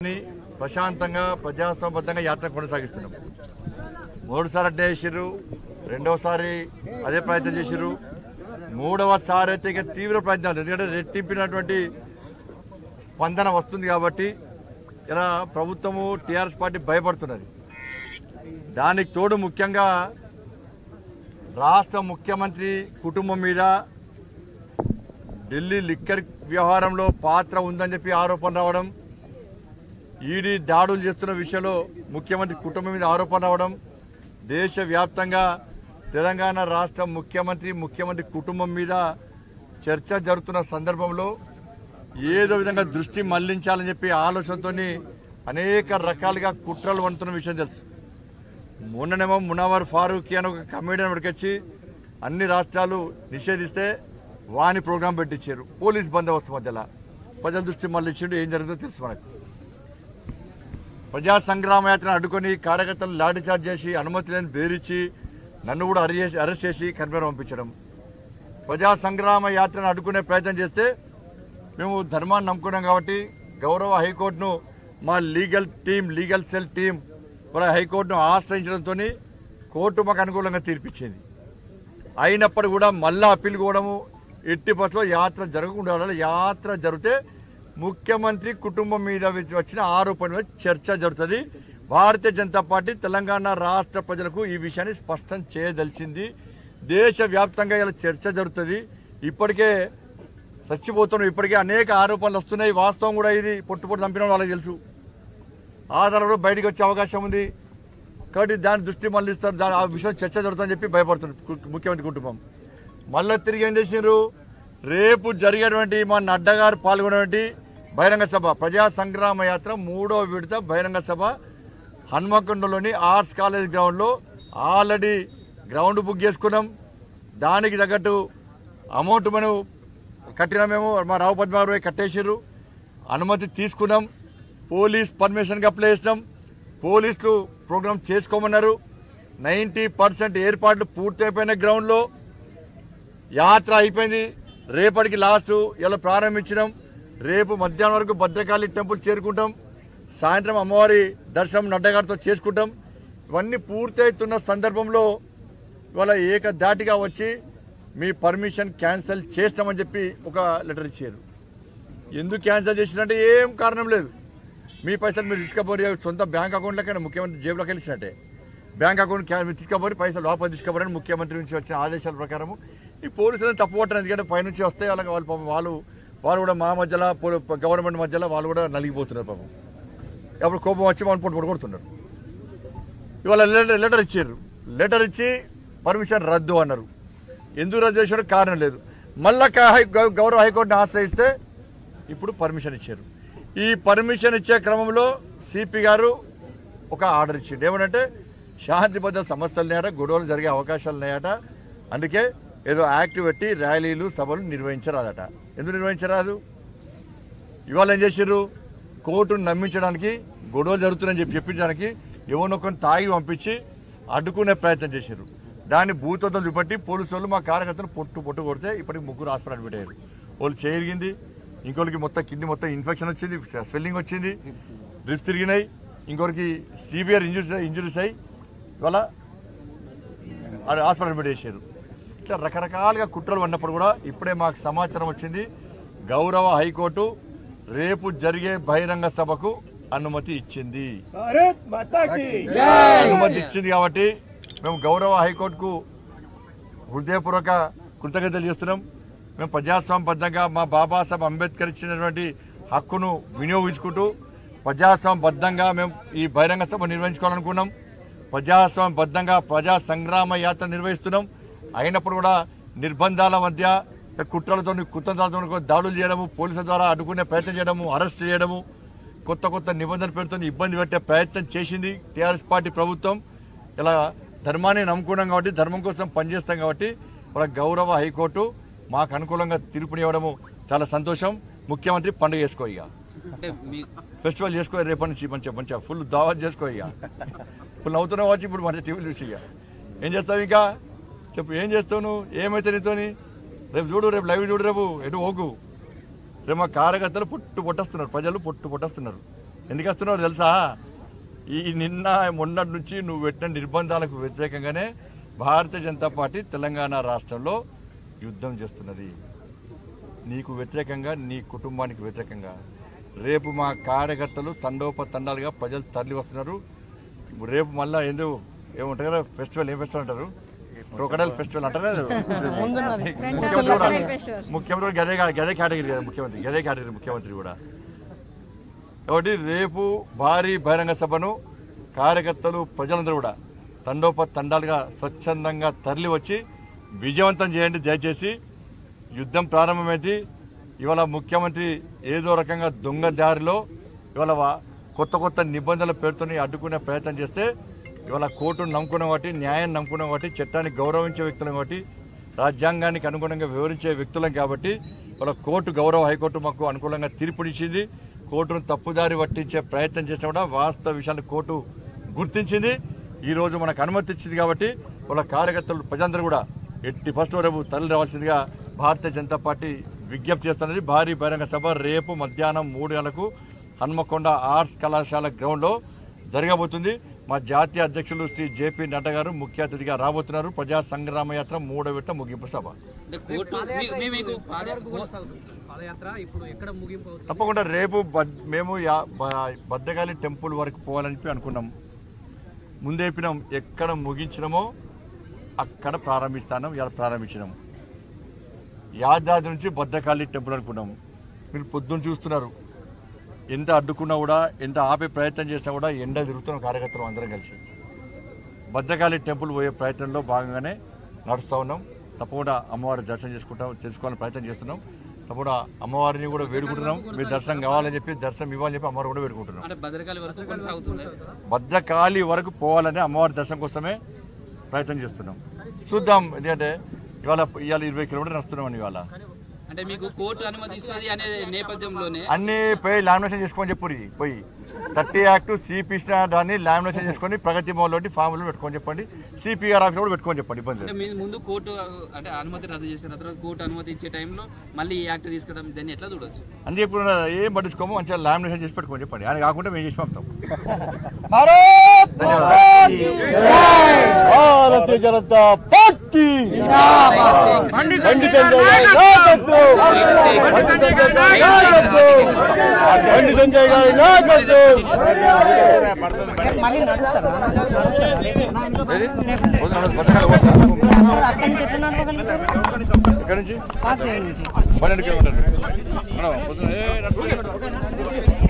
ని ప్రశాంతంగా ప్రజాస్వామ్యబద్ధంగా యాత్ర కొనసాగిస్తున్నాం మూడుసారి అడ్డే చేసిర్రు రెండవసారి అదే ప్రయత్నం చేసిర్రు మూడవసారి అయితే ఇక తీవ్ర ప్రయత్నాలు ఎందుకంటే రెట్టింపినటువంటి స్పందన వస్తుంది కాబట్టి ఇలా ప్రభుత్వము టీఆర్ఎస్ పార్టీ భయపడుతున్నది దానికి తోడు ముఖ్యంగా రాష్ట్ర ముఖ్యమంత్రి కుటుంబం మీద ఢిల్లీ లిక్కర్ వ్యవహారంలో పాత్ర ఉందని చెప్పి ఆరోపణ రావడం ఈడీ దాడులు చేస్తున్న విషయంలో ముఖ్యమంత్రి కుటుంబం మీద ఆరోపణ రావడం దేశవ్యాప్తంగా తెలంగాణ రాష్ట్ర ముఖ్యమంత్రి ముఖ్యమంత్రి కుటుంబం మీద చర్చ జరుగుతున్న సందర్భంలో ఏదో విధంగా దృష్టి మళ్లించాలని చెప్పి ఆలోచనతో అనేక రకాలుగా కుట్రలు వండుతున్న విషయం తెలుసు మొన్ననేమో మునవర్ ఫారూఖీ అని ఒక కమెడియన్ ఉడికొచ్చి అన్ని రాష్ట్రాలు నిషేధిస్తే వాని ప్రోగ్రాం పెట్టించారు పోలీస్ బందోబస్తు మధ్యలో ప్రజల దృష్టి మళ్ళించిండు ఏం జరుగుతుందో తెలుసు మనకు ప్రజా సంగ్రామ యాత్రను అడ్డుకొని కార్యకర్తలు లాఠీచార్జ్ చేసి అనుమతి లేని బెదిరించి నన్ను కూడా అరెస్ట్ అరెస్ట్ చేసి కన్వీనర్ పంపించడం ప్రజా సంగ్రామ యాత్రను అడ్డుకునే ప్రయత్నం చేస్తే మేము ధర్మాన్ని నమ్ముకున్నాం కాబట్టి గౌరవ హైకోర్టును మా legal team legal cell team మన హైకోర్టును ఆశ్రయించడంతో కోర్టు మాకు అనుకూలంగా తీర్పిచ్చింది అయినప్పుడు కూడా మళ్ళా అప్పీల్ కూడము ఎట్టి బస్సులో యాత్ర జరగకుండా ఉండాలి. యాత్ర జరిగితే ముఖ్యమంత్రి కుటుంబం మీద వచ్చిన ఆరోపణ మీద చర్చ జరుగుతుంది భారతీయ జనతా పార్టీ తెలంగాణ రాష్ట్ర ప్రజలకు ఈ విషయాన్ని స్పష్టం చేయదలిచింది దేశవ్యాప్తంగా ఇలా చర్చ జరుగుతుంది ఇప్పటికే చచ్చిపోతున్నాం ఇప్పటికే అనేక ఆరోపణలు వస్తున్నాయి వాస్తవం కూడా ఇది పొట్టు పొట్టు చంపిన వాళ్ళకి తెలుసు ఆధారాలు కూడా బయటకు వచ్చే అవకాశం ఉంది కాబట్టి దాని దృష్టి మళ్ళిస్తారు దాని ఆ విషయం చర్చ జరుగుతుందని చెప్పి భయపడుతుంది కు- ముఖ్యమంత్రి కుటుంబం మళ్ళీ తిరిగి ఏం చేసిండ్రు రేపు జరిగేటువంటి మా నడ్డా గారు పాల్గొనేటువంటి బహిరంగ సభ ప్రజా సంగ్రామ యాత్ర మూడో విడత బహిరంగ సభ హన్మకొండలోని ఆర్ట్స్ కాలేజ్ గ్రౌండ్లో ఆల్రెడీ గ్రౌండ్ బుక్ చేసుకున్నాం దానికి తగ్గట్టు అమౌంట్ మనం కట్టినా మేము మా రావు పద్మారావు కట్టేసారు అనుమతి తీసుకున్నాం పోలీస్ పర్మిషన్కి అప్లై చేసినాం పోలీసులు ప్రోగ్రామ్ చేసుకోమన్నారు నైంటీ పర్సెంట్ ఏర్పాట్లు పూర్తి అయిపోయిన గ్రౌండ్లో యాత్ర అయిపోయింది రేపటికి లాస్ట్ ఇలా ప్రారంభించినాం రేపు మధ్యాహ్నం వరకు భద్రకాళి టెంపుల్ చేరుకుంటాం సాయంత్రం అమ్మవారి దర్శనం నడ్డగారితో చేసుకుంటాం ఇవన్నీ పూర్తి అవుతున్న సందర్భంలో ఇవాళ ఏకధాటిగా వచ్చి మీ పర్మిషన్ క్యాన్సిల్ చేస్తామని చెప్పి ఒక లెటర్ ఇచ్చారు ఎందుకు క్యాన్సిల్ చేసినట్టే ఏం కారణం లేదు మీ పైసలు మీరు తీసుకపోయి సొంత బ్యాంక్ అకౌంట్లకైనా ముఖ్యమంత్రి జేబులోకి వెళ్ళినట్టే బ్యాంక్ అకౌంట్ క్యా- మీరు తీసుకపోయి పైసలు లోపల తీసుకోబోరని ముఖ్యమంత్రి నుంచి వచ్చిన ఆదేశాల ప్రకారం ఈ పోలీసులను తప్పు పట్టడం ఎందుకంటే పైనుంచి వస్తే వాళ్ళకి వాళ్ళు పాపం వాళ్ళు వాళ్ళు కూడా మా మధ్యలో పో- గవర్నమెంట్ మధ్యలో వాళ్ళు కూడా నలిగిపోతున్నారు పాపం అప్పుడు కోపం వచ్చి మనం పొట్టు కొడుతున్నారు ఇవాళ లెటర్ లెటర్ ఇచ్చారు లెటర్ ఇచ్చి పర్మిషన్ రద్దు అన్నారు ఎందుకు రద్దు చేసాడో కారణం లేదు మళ్ళా కా- హై- గౌ- గౌరవ హైకోర్టుని ఆశ్రయిస్తే ఇప్పుడు పర్మిషన్ ఇచ్చారు ఈ పర్మిషన్ ఇచ్చే క్రమంలో సిపి గారు ఒక ఆర్డర్ ఇచ్చిండు ఏమనంటే శాంతి భద్రత సమస్యలు ఉన్నాయట గొడవలు జరిగే అవకాశాలు ఉన్నాయట అందుకే ఏదో యాక్ట్ పెట్టి ర్యాలీలు సభలు నిర్వహించరాదట ఎందుకు నిర్వహించరాదు ఇవాళ ఏం చేశారు కోర్టును నమ్మించడానికి గొడవలు జరుగుతున్నాయని చెప్పి చెప్పించడానికి ఎవరినొకరిని తాగి పంపించి అడ్డుకునే ప్రయత్నం చేశారు దాన్ని భూతత్వం చూపట్టి పోలీసు వాళ్ళు మా కార్యకర్తలు పొట్టు పొట్టు కొడితే ఇప్పటికి ముగ్గురు హాస్పిటల్ అడ్మిట్ అయ్యారు వాళ్ళు చేయరిగింది ఇంకోరికి మొత్తం కిడ్నీ మొత్తం ఇన్ఫెక్షన్ వచ్చింది స్వెల్లింగ్ వచ్చింది డ్రిప్స్ తిరిగినాయి ఇంకొకరికి సివియర్ ఇంజురీస్ ఇంజురీస్ అయ్యి ఇవాళ ఆడ హాస్పిటల్ అడ్మిట్ చేశారు ఇట్లా రకరకాలుగా కుట్రలు ఉన్నప్పుడు కూడా ఇప్పుడే మాకు సమాచారం వచ్చింది గౌరవ హైకోర్టు రేపు జరిగే బహిరంగ సభకు అనుమతి ఇచ్చింది భారత్ మాతా కీ అనుమతి ఇచ్చింది కాబట్టి మేము గౌరవ హైకోర్టుకు హృదయపూర్వక కృతజ్ఞతలు చేస్తున్నాం మేము ప్రజాస్వామ్యబద్ధంగా మా బాబాసాహెబ్ అంబేద్కర్ ఇచ్చినటువంటి హక్కును వినియోగించుకుంటూ ప్రజాస్వామ్యబద్ధంగా మేము ఈ బహిరంగ సభ నిర్వహించుకోవాలనుకున్నాం ప్రజాస్వామ్యబద్ధంగా ప్రజా సంగ్రామ యాత్ర నిర్వహిస్తున్నాం అయినప్పుడు కూడా నిర్బంధాల మధ్య కుట్రలతో కుతంత్రాలతో దాడులు చేయడము పోలీసుల ద్వారా అడ్డుకునే ప్రయత్నం చేయడము అరెస్ట్ చేయడము కొత్త కొత్త నిబంధనలు పెడుతూ ఇబ్బంది పెట్టే ప్రయత్నం చేసింది టీఆర్ఎస్ పార్టీ ప్రభుత్వం ఇలా ధర్మాన్ని నమ్ముకున్నాం కాబట్టి ధర్మం కోసం పనిచేస్తాం కాబట్టి మన గౌరవ హైకోర్టు మాకు అనుకూలంగా తీర్పునివ్వడము చాలా సంతోషం ముఖ్యమంత్రి పండుగ చేసుకో ఇక అంటే మీ ఫెస్టివల్ చేసుకో రేపటి నుంచి మంచిగా మంచిగా ఫుల్ దావత్ చేసుకో ఇక ఫుల్ నవ్వుతున్నావు వచ్చి ఇప్పుడు మంచి టీవీలు చూసి ఇక ఏం చేస్తావు ఇంకా చెప్పు ఏం చేస్తావు నువ్వు ఏమైతే నీతోని రేపు చూడు రేపు లైవ్ చూడు రేపు ఎటు ఓకు రేపు మా కార్యకర్తలు పొట్టు పొట్టస్తున్నారు ప్రజలు పొట్టు పొట్టస్తున్నారు ఎందుకు వస్తున్నావు తెలుసా ఈ నిన్న మొన్నటి నుంచి నువ్వు పెట్టిన నిర్బంధాలకు వ్యతిరేకంగానే భారతీయ జనతా పార్టీ తెలంగాణ రాష్ట్రంలో యుద్ధం చేస్తున్నది నీకు వ్యతిరేకంగా నీ కుటుంబానికి వ్యతిరేకంగా రేపు మా కార్యకర్తలు తండోపతండాలుగా ప్రజలు తరలి వస్తున్నారు రేపు మళ్ళా ఎందుకు ఏముంటారు కదా ఫెస్టివల్ ఏం ఫెస్టివల్ అంటారు క్రోకడైల్ ఫెస్టివల్ అంటారు కదా ముఖ్యమంత్రి కూడా ముఖ్యమంత్రి కూడా గదే కా- గదే కేటగిరీ కదా ముఖ్యమంత్రి గదే కేటగిరీ ముఖ్యమంత్రి కూడా కాబట్టి రేపు భారీ బహిరంగ సభను కార్యకర్తలు ప్రజలందరూ కూడా తండోప తండాలుగా స్వచ్ఛందంగా తరలి వచ్చి విజయవంతం చేయండి దయచేసి యుద్ధం ప్రారంభమైంది ఇవాళ ముఖ్యమంత్రి ఏదో రకంగా దొంగ దారిలో ఇవాళ వా- కొత్త కొత్త నిబంధనల పేరుతోని అడ్డుకునే ప్రయత్నం చేస్తే ఇవాళ కోర్టును నమ్ముకున్నాం కాబట్టి న్యాయం నమ్ముకున్నాం కాబట్టి చట్టాన్ని గౌరవించే వ్యక్తులం కాబట్టి రాజ్యాంగానికి అనుగుణంగా వివరించే వ్యక్తులం కాబట్టి ఇవాళ కోర్టు గౌరవ హైకోర్టు మాకు అనుకూలంగా తీర్పునిచ్చింది కోర్టును తప్పుదారి పట్టించే ప్రయత్నం చేసినా కూడా వాస్తవ విషయాన్ని కోర్టు గుర్తించింది ఈ రోజు మనకు అనుమతి ఇచ్చింది కాబట్టి వాళ్ళ కార్యకర్తలు ప్రజలందరూ కూడా ఎట్టి ఫస్ట్ రేపు తరలి రావాల్సిందిగా భారతీయ జనతా పార్టీ విజ్ఞప్తి చేస్తున్నది భారీ బహిరంగ సభ రేపు మధ్యాహ్నం మూడు గంటలకు హన్మకొండ ఆర్ట్స్ కళాశాల గ్రౌండ్లో జరగబోతుంది మా జాతీయ అధ్యక్షులు శ్రీ జేపీ నడ్డా గారు ముఖ్య అతిథిగా రాబోతున్నారు ప్రజా సంగ్రామ యాత్ర మూడో విడత ముగింపు సభ అంటే కోర్టు మీ- మీ- మీకు పాద- కో- పాదయాత్ర ఇప్పుడు ఎక్కడ ముగింపు అవుతుంది తప్పకుండా రేపు బద్- మేము యా- బ- బద్దగాలి టెంపుల్ వరకు పోవాలని చెప్పి అనుకున్నాం ముందే చెప్పినాం ఎక్కడ ముగించినామో అక్కడ ప్రారంభిస్తాను ఇలా ప్రారంభించినాం యాదాద్రి నుంచి బద్దకాళి టెంపుల్ అనుకున్నాం మీరు పొద్దున్న చూస్తున్నారు ఎంత అడ్డుకున్నా కూడా ఎంత ఆపే ప్రయత్నం చేసినా కూడా ఎండ తిరుగుతున్న కార్యకర్తలు అందరం కలిసి భద్రకాళి టెంపుల్ పోయే ప్రయత్నంలో భాగంగానే నడుస్తూ ఉన్నాం తప్పకుండా అమ్మవారి దర్శనం చేసుకుంటాం తెలుసుకోవాలని ప్రయత్నం చేస్తున్నాం తప్పకుండా అమ్మవారిని కూడా వేడుకుంటున్నాం మీ దర్శనం కావాలని చెప్పి దర్శనం ఇవ్వాలని చెప్పి అమ్మవారు కూడా వేడుకుంటున్నాం అంటే భద్రకాళి వరకు కొనసాగుతుంది భద్రకాళి వరకు పోవాలని అమ్మవారి దర్శనం కోసమే ప్రయత్నం చేస్తున్నాం చూద్దాం ఎందుకంటే ఇవాళ ఇవాళ ఇరవై కిలోమీటర్లు నడుస్తున్నాం ఇవాళ అంటే మీకు కోర్టు అనుమతి ఇస్తుంది అనే నేపథ్యంలోనే అన్ని పోయి లామినేషన్ చేసుకొని చెప్పురి పోయి థర్టీ యాక్ట్ సిపి దాన్ని లామినేషన్ చేసుకొని ప్రగతి మోడ్లోటి ఫామ్లో పెట్టుకొని చెప్పండి సిపిఆర్ ఆఫీస్ కూడా పెట్టుకొని చెప్పండి ఇబ్బంది అంటే లేదు మీ ముందు కోర్టు అంటే అనుమతి రద్దు చేసిన తర్వాత కోర్టు అనుమతి ఇచ్చే టైంలో మళ్ళీ ఈ యాక్ట్ తీసుకురావడం దాన్ని ఎట్లా చూడొచ్చు అందుకే ఇప్పుడు ఏం పట్టించుకోము మంచిగా లామినేషన్ చేసి పెట్టుకొని చెప్పండి ఆయన కాకుండా మేము చేసి పంపుతాం భారతీయ జనతా పార్టీ బండి సంజయ్ గారి నాయకత్వం బండి సంజయ్ గారి నాయకత్వం బండి సంజయ్ గారి నాయకత్వం మళ్ళీ నడుస్తారు ఏది? పోతున్నా, భద్రకాళి పోతున్నా. అక్కడి నుంచి ఎట్లా నడవగలుగుతారు ఎక్కడి నుంచి పాత నుంచి పన్నెండు కిలోమీటర్లు మనం పొద్దున్న ఏ నడుచుకుంటూ